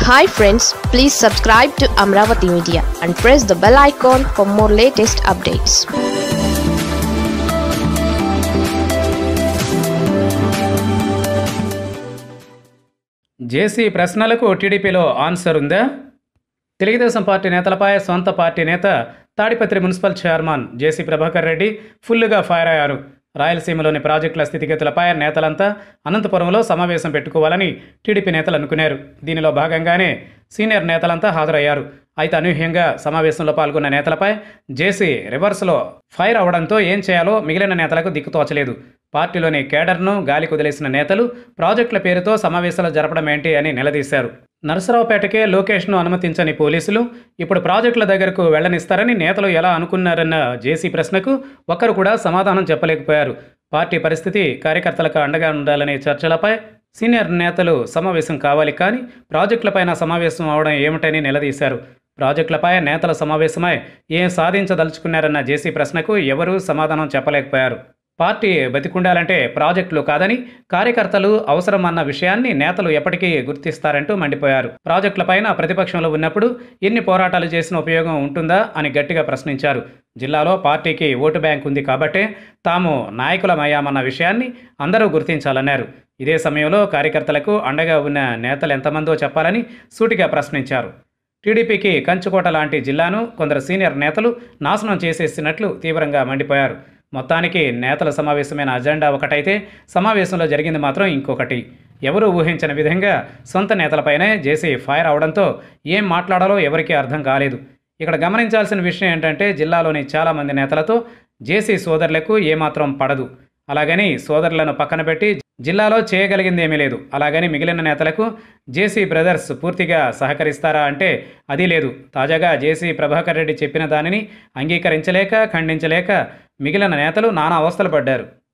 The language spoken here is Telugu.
hi friends please subscribe to Amaravati media and press the bell icon for more latest updates JC ప్రశ్నలకు టీడీపీలో ఆన్సర్ ఉందా తెలుగుదేశం పార్టీ నేతలపై సొంత పార్టీ నేత Tadipatri municipal chairman JC Prabhakar Reddy ఫుల్లుగా ఫైర్ అయ్యారు రాయలసీమలోని ప్రాజెక్టుల స్థితిగతులపై నేతలంతా అనంతపురంలో సమావేశం పెట్టుకోవాలని టీడీపీ నేతలు అనుకున్నారు దీనిలో భాగంగానే సీనియర్ నేతలంతా హాజరయ్యారు అయితే అనూహ్యంగా సమావేశంలో పాల్గొన్న నేతలపై జేసీ రివర్స్లో ఫైర్ అవడంతో ఏం చేయాలో మిగిలిన నేతలకు దిక్కుతోచలేదు పార్టీలోని కేడర్ను గాలి కుదిలేసిన నేతలు ప్రాజెక్టుల పేరుతో సమావేశాలు జరపడం ఏంటి అని నిలదీశారు నరసరావుపేటకే లోకేష్ను అనుమతించని పోలీసులు ఇప్పుడు ప్రాజెక్టుల దగ్గరకు వెళ్లనిస్తారని నేతలు ఎలా అనుకున్నారన్న జేసీ ప్రశ్నకు ఒక్కరు కూడా సమాధానం చెప్పలేకపోయారు పార్టీ పరిస్థితి కార్యకర్తలకు అండగా ఉండాలనే చర్చలపై సీనియర్ నేతలు సమావేశం కావాలి కానీ ప్రాజెక్టులపైన సమావేశం అవడం ఏమిటని నిలదీశారు ప్రాజెక్టులపై నేతల సమావేశమై ఏం సాధించదలుచుకున్నారన్న జేసీ ప్రశ్నకు ఎవరూ సమాధానం చెప్పలేకపోయారు పార్టీ బతికుండాలంటే ప్రాజెక్టులు కాదని కార్యకర్తలు అవసరం అన్న విషయాన్ని నేతలు ఎప్పటికీ గుర్తిస్తారంటూ మండిపోయారు ప్రాజెక్టులపైన ప్రతిపక్షంలో ఉన్నప్పుడు ఎన్ని పోరాటాలు చేసిన ఉపయోగం ఉంటుందా అని గట్టిగా ప్రశ్నించారు జిల్లాలో పార్టీకి ఓటు బ్యాంక్ ఉంది కాబట్టే తాము నాయకులమయ్యామన్న విషయాన్ని అందరూ గుర్తించాలన్నారు ఇదే సమయంలో కార్యకర్తలకు అండగా ఉన్న నేతలు ఎంతమందో చెప్పాలని సూటిగా ప్రశ్నించారు టీడీపీకి కంచుకోట లాంటి జిల్లాను కొందరు సీనియర్ నేతలు నాశనం చేసేసినట్లు తీవ్రంగా మండిపోయారు మొత్తానికి నేతల సమావేశమైన అజెండా ఒకటైతే సమావేశంలో జరిగింది మాత్రం ఇంకొకటి ఎవరూ ఊహించని విధంగా సొంత నేతలపైనే జేసీ ఫైర్ అవడంతో ఏం మాట్లాడాలో ఎవరికీ అర్థం కాలేదు ఇక్కడ గమనించాల్సిన విషయం ఏంటంటే జిల్లాలోని చాలామంది నేతలతో జేసీ సోదరులకు ఏమాత్రం పడదు అలాగని సోదరులను పక్కన పెట్టి జిల్లాలో చేయగలిగింది ఏమీ లేదు అలాగని మిగిలిన నేతలకు జేసీ బ్రదర్స్ పూర్తిగా సహకరిస్తారా అంటే అది లేదు తాజాగా జేసీ ప్రభాకర్ రెడ్డి చెప్పిన దానిని అంగీకరించలేక ఖండించలేక మిగిలిన నేతలు నానా అవస్థలు పడ్డారు